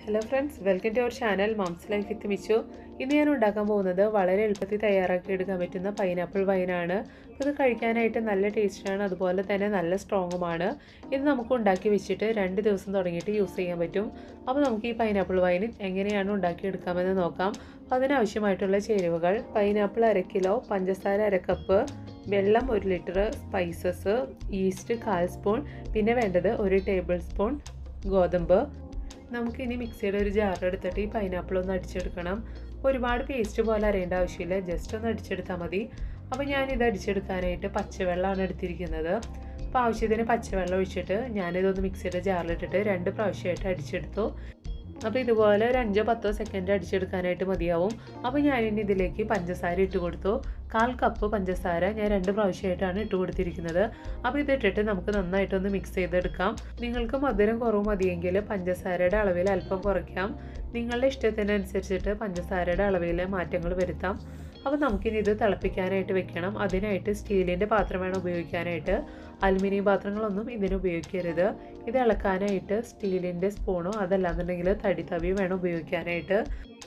hello friends welcome to our channel mums life with Michu ഇന്ന് ഞാൻ ഉണ്ടാക്കാൻ പോകുന്നത് വളരെ എളുപ്പത്തിൽ തയ്യാറാക്കി എടുക്കാൻ പറ്റുന്ന പൈനാപ്പിൾ വൈനാണ് അപ്പോൾ ഇത് കഴിക്കാനായിട്ട് നല്ല ടേസ്റ്റാണ് അതുപോലെ തന്നെ നല്ല സ്ട്രോങ്ങുമാണ് ഇത് നമുക്ക് ഉണ്ടാക്കി വെച്ചിട്ട് രണ്ട് ദിവസം തുടങ്ങിയിട്ട് യൂസ് ചെയ്യാൻ പറ്റും അപ്പോൾ നമുക്ക് ഈ പൈനാപ്പിൾ വൈൻ എങ്ങനെയാണ് ഉണ്ടാക്കിയെടുക്കാമെന്ന് നോക്കാം അപ്പോൾ അതിനാവശ്യമായിട്ടുള്ള ചേരുവകൾ പൈനാപ്പിൾ അര കിലോ പഞ്ചസാര അര കപ്പ് വെള്ളം ഒരു ലിറ്റർ സ്പൈസസ് ഈസ്റ്റ് കാൽ സ്പൂൺ പിന്നെ വേണ്ടത് ഒരു ടേബിൾ സ്പൂൺ ഗോതമ്പ് നമുക്കിനി മിക്സിയുടെ ഒരു ജാർ എടുത്തിട്ട് ഈ പൈനാപ്പിൾ ഒന്ന് അടിച്ചെടുക്കണം ഒരുപാട് പേസ്റ്റ് പോലെ അരയേണ്ട ആവശ്യമില്ല ജസ്റ്റ് ഒന്ന് അടിച്ചെടുത്താൽ മതി അപ്പോൾ ഞാനിത് അടിച്ചെടുക്കാനായിട്ട് പച്ചവെള്ളമാണ് എടുത്തിരിക്കുന്നത് അപ്പോൾ ആവശ്യത്തിന് പച്ചവെള്ളം ഒഴിച്ചിട്ട് ഞാനിതൊന്ന് മിക്സിയുടെ ജാറിലിട്ടിട്ട് രണ്ട് പ്രാവശ്യമായിട്ട് അടിച്ചെടുത്തു അപ്പോൾ ഇതുപോലെ ഒരു അഞ്ചോ പത്തോ സെക്കൻഡ് അടിച്ചെടുക്കാനായിട്ട് മതിയാവും അപ്പോൾ ഞാനിനി ഇതിലേക്ക് പഞ്ചസാര ഇട്ട് കൊടുത്തു കാൽ കപ്പ് പഞ്ചസാര ഞാൻ രണ്ട് പ്രാവശ്യമായിട്ടാണ് ഇട്ട് കൊടുത്തിരിക്കുന്നത് അപ്പോൾ ഇതിട്ടിട്ട് നമുക്ക് നന്നായിട്ടൊന്ന് മിക്സ് ചെയ്തെടുക്കാം നിങ്ങൾക്ക് മധുരം കുറവ് മതിയെങ്കിൽ പഞ്ചസാരയുടെ അളവിൽ അല്പം കുറയ്ക്കാം നിങ്ങളുടെ ഇഷ്ടത്തിനനുസരിച്ചിട്ട് പഞ്ചസാരയുടെ അളവിൽ മാറ്റങ്ങൾ വരുത്താം അപ്പോൾ നമുക്കിനി ഇത് തിളപ്പിക്കാനായിട്ട് വെക്കണം അതിനായിട്ട് സ്റ്റീലിൻ്റെ പാത്രം വേണം ഉപയോഗിക്കാനായിട്ട് അലുമിനിയം പാത്രങ്ങളൊന്നും ഇതിന് ഉപയോഗിക്കരുത് ഇത് ഇളക്കാനായിട്ട് സ്റ്റീലിൻ്റെ സ്പൂണോ അതല്ലാന്നുണ്ടെങ്കിൽ തടി തവി വേണം ഉപയോഗിക്കാനായിട്ട്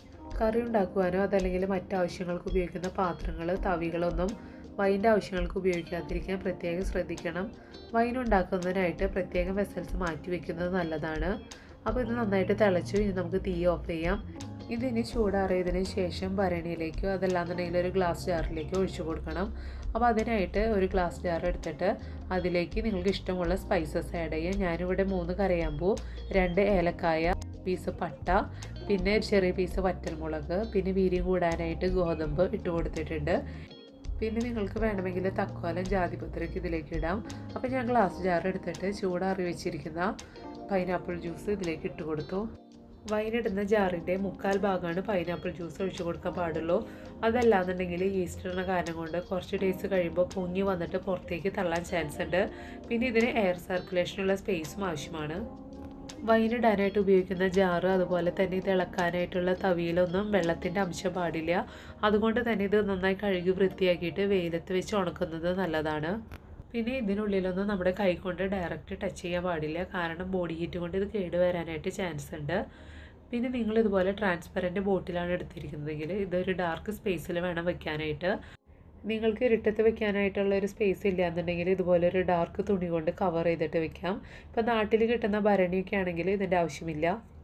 കറി ഉണ്ടാക്കുവാനോ അതല്ലെങ്കിൽ മറ്റാവശ്യങ്ങൾക്ക് ഉപയോഗിക്കുന്ന പാത്രങ്ങൾ തവികളൊന്നും വൈൻ്റെ ആവശ്യങ്ങൾക്ക് ഉപയോഗിക്കാതിരിക്കാൻ പ്രത്യേകം ശ്രദ്ധിക്കണം വൈൻ ഉണ്ടാക്കുന്നതിനായിട്ട് പ്രത്യേകം വെസൽസ് മാറ്റി വെക്കുന്നത് നല്ലതാണ് അപ്പോൾ ഇത് നന്നായിട്ട് തിളച്ചു ഇനി നമുക്ക് തീ ഓഫ് ചെയ്യാം ഇതിന് ചൂടാറിയതിന് ശേഷം ഭരണിയിലേക്കോ അതല്ലാന്നുണ്ടെങ്കിൽ ഒരു ഗ്ലാസ് ജാറിലേക്കോ ഒഴിച്ചു കൊടുക്കണം അപ്പോൾ അതിനായിട്ട് ഒരു ഗ്ലാസ് ജാർ എടുത്തിട്ട് അതിലേക്ക് നിങ്ങൾക്ക് ഇഷ്ടമുള്ള സ്പൈസസ് ആഡ് ചെയ്യാം ഞാനിവിടെ മൂന്ന് കരയാമ്പൂ രണ്ട് ഏലക്കായ പീസ് പട്ട പിന്നെ ചെറിയ പീസ് വറ്റൽമുളക് പിന്നെ വീര്യം കൂടാനായിട്ട് ഗോതമ്പ് ഇട്ട് കൊടുത്തിട്ടുണ്ട് പിന്നെ നിങ്ങൾക്ക് വേണമെങ്കിൽ തക്കോലം ജാതിപത്രയ്ക്ക് ഇതിലേക്ക് ഇടാം അപ്പോൾ ഞാൻ ഗ്ലാസ് ജാർ എടുത്തിട്ട് ചൂടാറി വെച്ചിരിക്കുന്ന പൈനാപ്പിൾ ജ്യൂസ് ഇതിലേക്ക് ഇട്ട് കൊടുത്തു വൈനിടുന്ന ജാറിൻ്റെ മുക്കാൽ ഭാഗമാണ് പൈനാപ്പിൾ ജ്യൂസ് ഒഴിച്ചു കൊടുക്കാൻ പാടുള്ളൂ അതല്ലാന്നുണ്ടെങ്കിൽ ഈസ്റ്റ് ഇടുന്ന കാരണം കൊണ്ട് കുറച്ച് ഡേയ്സ് കഴിയുമ്പോൾ പൊങ്ങി വന്നിട്ട് പുറത്തേക്ക് തള്ളാൻ ചാൻസ് ഉണ്ട് പിന്നെ ഇതിന് എയർ സർക്കുലേഷനുള്ള സ്പേസും ആവശ്യമാണ് വൈനിടാനായിട്ട് ഉപയോഗിക്കുന്ന ജാറ് അതുപോലെ തന്നെ ഇത് ഇളക്കാനായിട്ടുള്ള തവിയിലൊന്നും വെള്ളത്തിൻ്റെ അംശം പാടില്ല അതുകൊണ്ട് തന്നെ ഇത് നന്നായി കഴുകി വൃത്തിയാക്കിയിട്ട് വെയിലത്ത് വെച്ച് ഉണക്കുന്നത് നല്ലതാണ് പിന്നെ ഇതിനുള്ളിലൊന്നും നമ്മുടെ കൈ കൊണ്ട് ഡയറക്റ്റ് ടച്ച് ചെയ്യാൻ പാടില്ല കാരണം ബോഡി ഹീറ്റ് കൊണ്ട് ഇത് കേട് വരാനായിട്ട് ചാൻസ് ഉണ്ട് പിന്നെ നിങ്ങൾ ഇതുപോലെ ട്രാൻസ്പെറൻറ്റ് ബോട്ടിലാണ് എടുത്തിരിക്കുന്നതെങ്കിൽ ഇതൊരു ഡാർക്ക് സ്പേസിൽ വേണം വെക്കാനായിട്ട് നിങ്ങൾക്ക് ഇരുട്ടത്ത് വെക്കാനായിട്ടുള്ള ഒരു സ്പേസ് ഇല്ല എന്നുണ്ടെങ്കിൽ ഇതുപോലെ ഒരു ഡാർക്ക് തുണി കൊണ്ട് കവർ ചെയ്തിട്ട് വെക്കാം ഇപ്പം നാട്ടിൽ കിട്ടുന്ന ഭരണിയൊക്കെ ആണെങ്കിൽ ഇതിൻ്റെ ആവശ്യമില്ല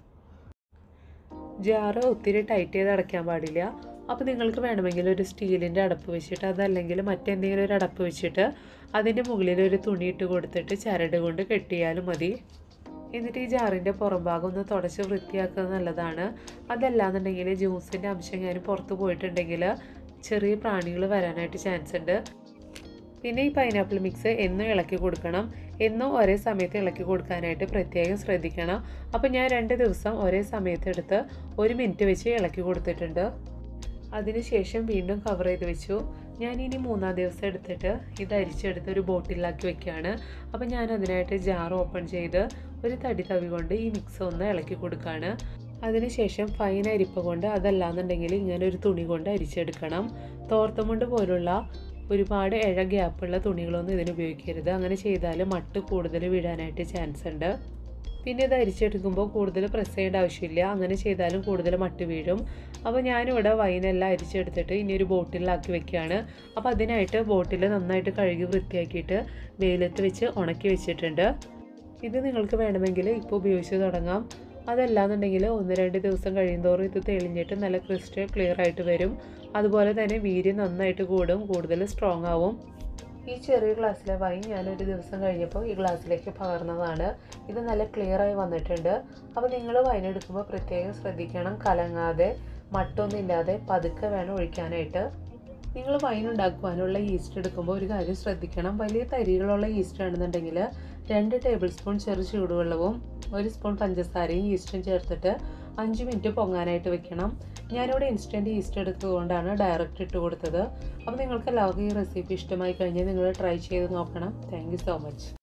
ജാറ് ഒത്തിരി ടൈറ്റ് ചെയ്ത് അടയ്ക്കാൻ പാടില്ല അപ്പോൾ നിങ്ങൾക്ക് വേണമെങ്കിൽ ഒരു സ്റ്റീലിൻ്റെ അടപ്പ് വെച്ചിട്ട് അതല്ലെങ്കിൽ മറ്റെന്തെങ്കിലും ഒരു അടപ്പ് വെച്ചിട്ട് അതിൻ്റെ മുകളിൽ ഒരു തുണി ഇട്ട് കൊടുത്തിട്ട് ചരട് കൊണ്ട് കെട്ടിയാലും മതി എന്നിട്ട് ഈ ജാറിൻ്റെ പുറം ഭാഗം ഒന്ന് തുടച്ച് വൃത്തിയാക്കുന്നത് നല്ലതാണ് അതല്ലാന്നുണ്ടെങ്കിൽ ജ്യൂസിൻ്റെ അംശം ഞാൻ പുറത്ത് പോയിട്ടുണ്ടെങ്കിൽ ചെറിയ പ്രാണികൾ വരാനായിട്ട് ചാൻസ് ഉണ്ട് പിന്നെ ഈ പൈനാപ്പിൾ മിക്സ് എന്നും ഇളക്കി കൊടുക്കണം എന്നും ഒരേ സമയത്ത് ഇളക്കി കൊടുക്കാനായിട്ട് പ്രത്യേകം ശ്രദ്ധിക്കണം അപ്പോൾ ഞാൻ രണ്ട് ദിവസം ഒരേ സമയത്ത് എടുത്ത് ഒരു മിനിറ്റ് വെച്ച് ഇളക്കി കൊടുത്തിട്ടുണ്ട് അതിനുശേഷം വീണ്ടും കവർ ചെയ്ത് വെച്ചു ഞാൻ ഇനി മൂന്നാം ദിവസം എടുത്തിട്ട് ഇത് അരിച്ചെടുത്ത് ഒരു ബോട്ടിലാക്കി വെക്കുകയാണ് അപ്പോൾ ഞാൻ അതിനായിട്ട് ജാർ ഓപ്പൺ ചെയ്ത് ഒരു തടി തവി കൊണ്ട് ഈ മിക്സ് ഒന്ന് ഇളക്കി കൊടുക്കുകയാണ് അതിനുശേഷം ഫൈൻ അരിപ്പ കൊണ്ട് അതല്ലാന്നുണ്ടെങ്കിൽ ഇങ്ങനെ ഒരു തുണി കൊണ്ട് അരിച്ചെടുക്കണം തോർത്തമുണ്ട് പോലുള്ള ഒരുപാട് ഇഴ ഗ്യാപ്പുള്ള തുണികളൊന്നും ഇതിന് ഉപയോഗിക്കരുത് അങ്ങനെ ചെയ്താൽ മട്ട് കൂടുതൽ വീഴാനായിട്ട് ചാൻസ് ഉണ്ട് പിന്നെ ഇത് അരിച്ചെടുക്കുമ്പോൾ കൂടുതൽ പ്രസ് ചെയ്യേണ്ട ആവശ്യമില്ല അങ്ങനെ ചെയ്താലും കൂടുതൽ മട്ട് വീഴും അപ്പോൾ ഞാനിവിടെ വൈനെല്ലാം അരിച്ചെടുത്തിട്ട് ഇനി ഒരു ബോട്ടിലാക്കി വെക്കുകയാണ് അപ്പോൾ അതിനായിട്ട് ബോട്ടിൽ നന്നായിട്ട് കഴുകി വൃത്തിയാക്കിയിട്ട് വെയിലത്ത് വെച്ച് ഉണക്കി വെച്ചിട്ടുണ്ട് ഇത് നിങ്ങൾക്ക് വേണമെങ്കിൽ ഇപ്പോൾ ഉപയോഗിച്ച് തുടങ്ങാം അതല്ലാന്നുണ്ടെങ്കിൽ ഒന്ന് രണ്ട് ദിവസം കഴിയുന്തോറും ഇത് തെളിഞ്ഞിട്ട് നല്ല ക്രിസ്റ്റൽ ക്ലിയർ ആയിട്ട് വരും അതുപോലെ തന്നെ വീര്യം നന്നായിട്ട് കൂടും കൂടുതൽ സ്ട്രോങ് ആവും ഈ ചെറിയ ഗ്ലാസ്സിലെ വൈൻ ഞാനൊരു ദിവസം കഴിഞ്ഞപ്പോൾ ഈ ഗ്ലാസ്സിലേക്ക് പകർന്നതാണ് ഇത് നല്ല ക്ലിയർ ആയി വന്നിട്ടുണ്ട് അപ്പോൾ നിങ്ങൾ വൈൻ എടുക്കുമ്പോൾ പ്രത്യേകം ശ്രദ്ധിക്കണം കലങ്ങാതെ മട്ടൊന്നും ഇല്ലാതെ പതുക്കെ വേണം ഒഴിക്കാനായിട്ട് നിങ്ങൾ വൈൻ ഉണ്ടാക്കുവാനുള്ള ഈസ്റ്റ് എടുക്കുമ്പോൾ ഒരു കാര്യം ശ്രദ്ധിക്കണം വലിയ തരികളുള്ള ഈസ്റ്റ് ആണെന്നുണ്ടെങ്കിൽ രണ്ട് ടേബിൾ സ്പൂൺ ചെറു ചൂടുവെള്ളവും ഒരു സ്പൂൺ പഞ്ചസാരയും ഈസ്റ്റും ചേർത്തിട്ട് അഞ്ച് മിനിറ്റ് പൊങ്ങാനായിട്ട് വെക്കണം ഞാനിവിടെ ഇൻസ്റ്റൻറ്റ് ഈസ്റ്റ് എടുത്തതുകൊണ്ടാണ് ഡയറക്റ്റ് ഇട്ട് കൊടുത്തത് അപ്പോൾ നിങ്ങൾക്ക് എല്ലാവർക്കും ഈ റെസിപ്പി ഇഷ്ടമായി കഴിഞ്ഞാൽ നിങ്ങൾ ട്രൈ ചെയ്ത് നോക്കണം താങ്ക് സോ മച്ച്